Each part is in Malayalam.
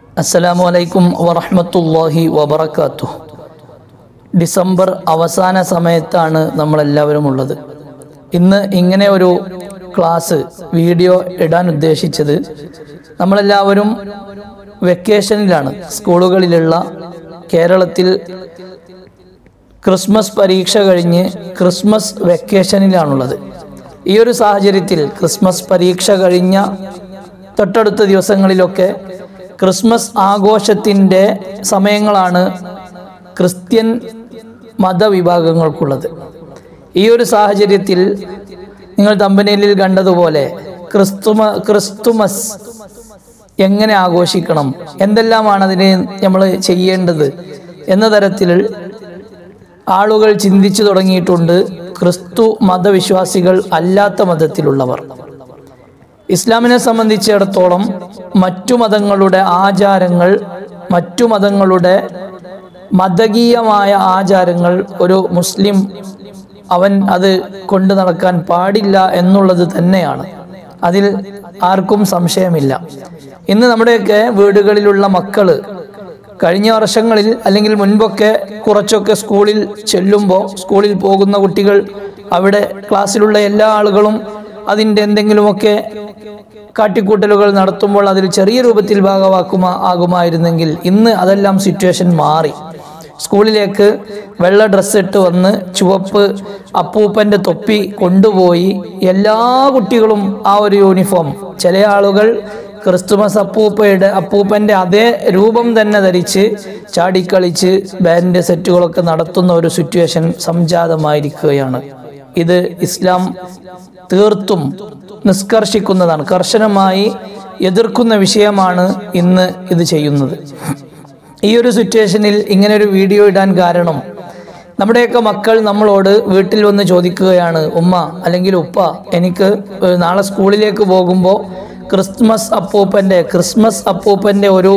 അസ്സലാമു അലൈക്കും വറഹ്മത്തുള്ളാഹി വബറകാത്തു ഡിസംബർ അവസാന സമയത്താണ് നമ്മളെല്ലാവരും ഉള്ളത് ഇന്ന് ഇങ്ങനെ ഒരു ക്ലാസ് വീഡിയോ ഇടാൻ ഉദ്ദേശിച്ചത് നമ്മളെല്ലാവരും വെക്കേഷനിലാണ് സ്കൂളുകളിലുള്ള കേരളത്തിൽ ക്രിസ്മസ് പരീക്ഷ കഴിഞ്ഞ് ക്രിസ്മസ് വെക്കേഷനിലാണുള്ളത് ഈ ഒരു സാഹചര്യത്തിൽ ക്രിസ്മസ് പരീക്ഷ കഴിഞ്ഞ തൊട്ടടുത്ത ദിവസങ്ങളിലൊക്കെ ക്രിസ്മസ് ആഘോഷത്തിൻ്റെ സമയങ്ങളാണ് ക്രിസ്ത്യൻ മതവിഭാഗങ്ങൾക്കുള്ളത് ഈ ഒരു സാഹചര്യത്തിൽ നിങ്ങൾ തമ്പനയിലിൽ കണ്ടതുപോലെ ക്രിസ്തുമ ക്രിസ്തുമസ് എങ്ങനെ ആഘോഷിക്കണം എന്തെല്ലാമാണ് അതിന് നമ്മൾ ചെയ്യേണ്ടത് എന്ന തരത്തിൽ ആളുകൾ ചിന്തിച്ചു തുടങ്ങിയിട്ടുണ്ട് ക്രിസ്തു മതവിശ്വാസികൾ അല്ലാത്ത മതത്തിലുള്ളവർ ഇസ്ലാമിനെ സംബന്ധിച്ചിടത്തോളം മറ്റു മതങ്ങളുടെ ആചാരങ്ങൾ മറ്റു മതങ്ങളുടെ മതകീയമായ ആചാരങ്ങൾ ഒരു മുസ്ലിം അവൻ അത് കൊണ്ടു നടക്കാൻ പാടില്ല എന്നുള്ളത് തന്നെയാണ് അതിൽ ആർക്കും സംശയമില്ല ഇന്ന് നമ്മുടെയൊക്കെ വീടുകളിലുള്ള മക്കള് കഴിഞ്ഞ വർഷങ്ങളിൽ അല്ലെങ്കിൽ മുൻപൊക്കെ കുറച്ചൊക്കെ സ്കൂളിൽ ചെല്ലുമ്പോൾ സ്കൂളിൽ പോകുന്ന കുട്ടികൾ അവിടെ ക്ലാസ്സിലുള്ള എല്ലാ ആളുകളും അതിൻ്റെ എന്തെങ്കിലുമൊക്കെ കാട്ടിക്കൂട്ടലുകൾ നടത്തുമ്പോൾ അതിൽ ചെറിയ രൂപത്തിൽ ഭാഗമാക്കുമാ ആകുമായിരുന്നെങ്കിൽ ഇന്ന് അതെല്ലാം സിറ്റുവേഷൻ മാറി സ്കൂളിലേക്ക് വെള്ള ഡ്രസ്സ് ഇട്ട് വന്ന് ചുവപ്പ് അപ്പൂപ്പൻ്റെ തൊപ്പി കൊണ്ടുപോയി എല്ലാ കുട്ടികളും ആ ഒരു യൂണിഫോം ചില ആളുകൾ ക്രിസ്തുമസ് അപ്പൂപ്പയുടെ അപ്പൂപ്പൻ്റെ അതേ രൂപം തന്നെ ധരിച്ച് ചാടിക്കളിച്ച് ബാൻഡ് സെറ്റുകളൊക്കെ നടത്തുന്ന ഒരു സിറ്റുവേഷൻ സംജാതമായിരിക്കുകയാണ് ഇത് ഇസ്ലാം തീർത്തും നിഷ്കർഷിക്കുന്നതാണ് കർശനമായി എതിർക്കുന്ന വിഷയമാണ് ഇന്ന് ഇത് ചെയ്യുന്നത് ഈ ഒരു സിറ്റുവേഷനിൽ ഇങ്ങനെ ഒരു വീഡിയോ ഇടാൻ കാരണം നമ്മുടെയൊക്കെ മക്കൾ നമ്മളോട് വീട്ടിൽ വന്ന് ചോദിക്കുകയാണ് ഉമ്മ അല്ലെങ്കിൽ ഉപ്പ എനിക്ക് നാളെ സ്കൂളിലേക്ക് പോകുമ്പോൾ ക്രിസ്മസ് അപ്പൂപ്പൻ്റെ ക്രിസ്മസ് അപ്പൂപ്പൻ്റെ ഒരു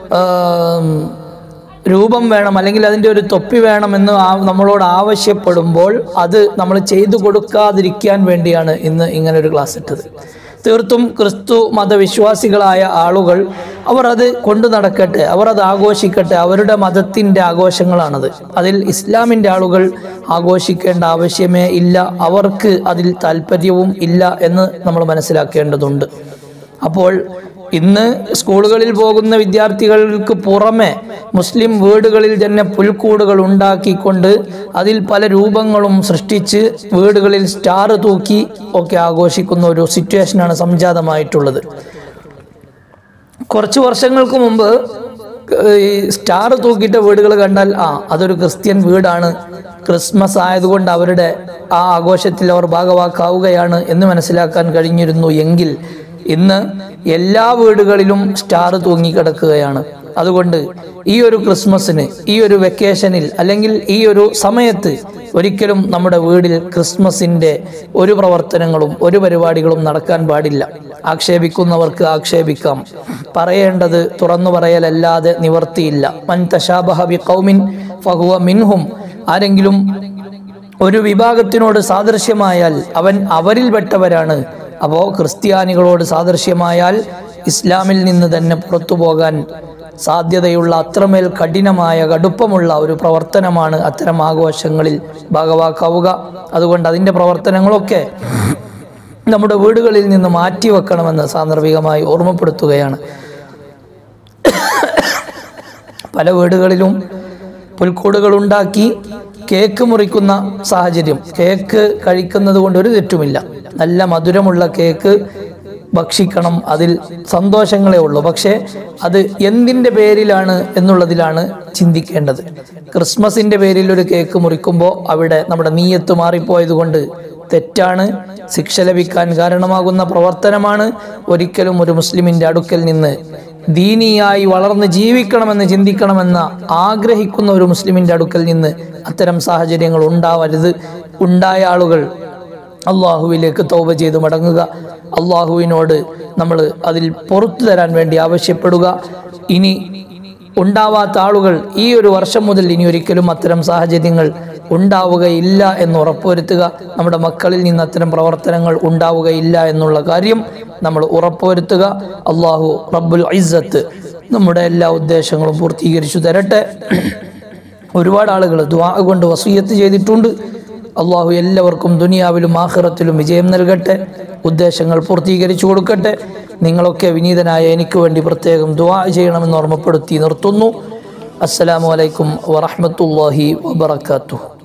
രൂപം വേണം അല്ലെങ്കിൽ അതിൻ്റെ ഒരു തൊപ്പി വേണമെന്ന് നമ്മളോട് ആവശ്യപ്പെടുമ്പോൾ അത് നമ്മൾ ചെയ്തു കൊടുക്കാതിരിക്കാൻ വേണ്ടിയാണ് ഇന്ന് ഇങ്ങനെ ഒരു ക്ലാസ് ഇട്ടത് തീർത്തും ക്രിസ്തു മതവിശ്വാസികളായ ആളുകൾ അവർ അത് കൊണ്ടു നടക്കട്ടെ അവർ അത് ആഘോഷിക്കട്ടെ അവരുടെ മതത്തിൻ്റെ ആഘോഷങ്ങളാണത് അതിൽ ഇസ്ലാമിൻ്റെ ആളുകൾ ആഘോഷിക്കേണ്ട ആവശ്യമേ ഇല്ല അവർക്ക് അതിൽ താല്പര്യവും ഇല്ല എന്ന് നമ്മൾ മനസ്സിലാക്കേണ്ടതുണ്ട് അപ്പോൾ ഇന്ന് സ്കൂളുകളിൽ പോകുന്ന വിദ്യാർത്ഥികൾക്ക് പുറമെ മുസ്ലിം വീടുകളിൽ തന്നെ പുൽക്കൂടുകൾ ഉണ്ടാക്കിക്കൊണ്ട് അതിൽ പല രൂപങ്ങളും സൃഷ്ടിച്ച് വീടുകളിൽ സ്റ്റാർ തൂക്കി ഒക്കെ ആഘോഷിക്കുന്ന ഒരു സിറ്റുവേഷനാണ് സംജാതമായിട്ടുള്ളത് കുറച്ച് വർഷങ്ങൾക്ക് മുമ്പ് ഈ സ്റ്റാർ തൂക്കിയിട്ട വീടുകൾ കണ്ടാൽ ആ അതൊരു ക്രിസ്ത്യൻ വീടാണ് ക്രിസ്മസ് ആയതുകൊണ്ട് അവരുടെ ആ ആഘോഷത്തിൽ അവർ ഭാഗവാക്കാവുകയാണ് എന്ന് മനസ്സിലാക്കാൻ കഴിഞ്ഞിരുന്നു എങ്കിൽ ഇന്ന് എല്ലാ വീടുകളിലും സ്റ്റാർ തൂങ്ങിക്കിടക്കുകയാണ് അതുകൊണ്ട് ഈ ഒരു ക്രിസ്മസിന് ഈ ഒരു വെക്കേഷനിൽ അല്ലെങ്കിൽ ഈ ഒരു സമയത്ത് ഒരിക്കലും നമ്മുടെ വീടിൽ ക്രിസ്മസിൻ്റെ ഒരു പ്രവർത്തനങ്ങളും ഒരു പരിപാടികളും നടക്കാൻ പാടില്ല ആക്ഷേപിക്കുന്നവർക്ക് ആക്ഷേപിക്കാം പറയേണ്ടത് തുറന്നു പറയലല്ലാതെ നിവർത്തിയില്ല മൻ തശാബഹബി കൗമിൻ ഫഹുവ മിൻഹും ആരെങ്കിലും ഒരു വിഭാഗത്തിനോട് സാദൃശ്യമായാൽ അവൻ അവരിൽപ്പെട്ടവരാണ് അപ്പോൾ ക്രിസ്ത്യാനികളോട് സാദൃശ്യമായാൽ ഇസ്ലാമിൽ നിന്ന് തന്നെ പുറത്തു പോകാൻ സാധ്യതയുള്ള അത്രമേൽ കഠിനമായ കടുപ്പമുള്ള ഒരു പ്രവർത്തനമാണ് അത്തരം ആഘോഷങ്ങളിൽ ഭാഗവാക്കാവുക അതുകൊണ്ട് അതിൻ്റെ പ്രവർത്തനങ്ങളൊക്കെ നമ്മുടെ വീടുകളിൽ നിന്ന് മാറ്റി വെക്കണമെന്ന് സാന്ദർഭികമായി ഓർമ്മപ്പെടുത്തുകയാണ് പല വീടുകളിലും പുൽക്കൂടുകൾ ഉണ്ടാക്കി കേക്ക് മുറിക്കുന്ന സാഹചര്യം കേക്ക് കഴിക്കുന്നത് കൊണ്ട് ഒരു തെറ്റുമില്ല നല്ല മധുരമുള്ള കേക്ക് ഭക്ഷിക്കണം അതിൽ സന്തോഷങ്ങളേ ഉള്ളൂ പക്ഷേ അത് എന്തിൻ്റെ പേരിലാണ് എന്നുള്ളതിലാണ് ചിന്തിക്കേണ്ടത് ക്രിസ്മസിൻ്റെ പേരിൽ ഒരു കേക്ക് മുറിക്കുമ്പോൾ അവിടെ നമ്മുടെ നീയത്ത് മാറിപ്പോയത് കൊണ്ട് തെറ്റാണ് ശിക്ഷ ലഭിക്കാൻ കാരണമാകുന്ന പ്രവർത്തനമാണ് ഒരിക്കലും ഒരു മുസ്ലിമിൻ്റെ അടുക്കൽ നിന്ന് ദീനിയായി വളർന്ന് ജീവിക്കണമെന്ന് ചിന്തിക്കണമെന്ന ആഗ്രഹിക്കുന്ന ഒരു മുസ്ലിമിൻ്റെ അടുക്കൽ നിന്ന് അത്തരം സാഹചര്യങ്ങൾ ഉണ്ടാവരുത് ഉണ്ടായ ആളുകൾ അള്ളാഹുവിലേക്ക് തൗബ ചെയ്ത് മടങ്ങുക അള്ളാഹുവിനോട് നമ്മൾ അതിൽ പുറത്തു തരാൻ വേണ്ടി ആവശ്യപ്പെടുക ഇനി ഉണ്ടാവാത്ത ആളുകൾ ഈ ഒരു വർഷം മുതൽ ഇനി ഒരിക്കലും അത്തരം സാഹചര്യങ്ങൾ ഉണ്ടാവുകയില്ല എന്ന് ഉറപ്പുവരുത്തുക നമ്മുടെ മക്കളിൽ നിന്ന് അത്തരം പ്രവർത്തനങ്ങൾ ഉണ്ടാവുകയില്ല എന്നുള്ള കാര്യം നമ്മൾ ഉറപ്പുവരുത്തുക അള്ളാഹു റബ്ബുൽ ഇസ്സത്ത് നമ്മുടെ എല്ലാ ഉദ്ദേശങ്ങളും പൂർത്തീകരിച്ചു തരട്ടെ ഒരുപാട് ആളുകൾ ദ്വാ കൊണ്ട് വസീയത്ത് ചെയ്തിട്ടുണ്ട് അള്ളാഹു എല്ലാവർക്കും ദുനിയാവിലും ആഖിറത്തിലും വിജയം നൽകട്ടെ ഉദ്ദേശങ്ങൾ പൂർത്തീകരിച്ചു കൊടുക്കട്ടെ നിങ്ങളൊക്കെ വിനീതനായ എനിക്ക് വേണ്ടി പ്രത്യേകം ദ്വാ ചെയ്യണമെന്ന് ഓർമ്മപ്പെടുത്തി നിർത്തുന്നു അസ്സലാമു അലൈക്കും വറഹ്മത്തുള്ളാഹി വബറകാതുഹു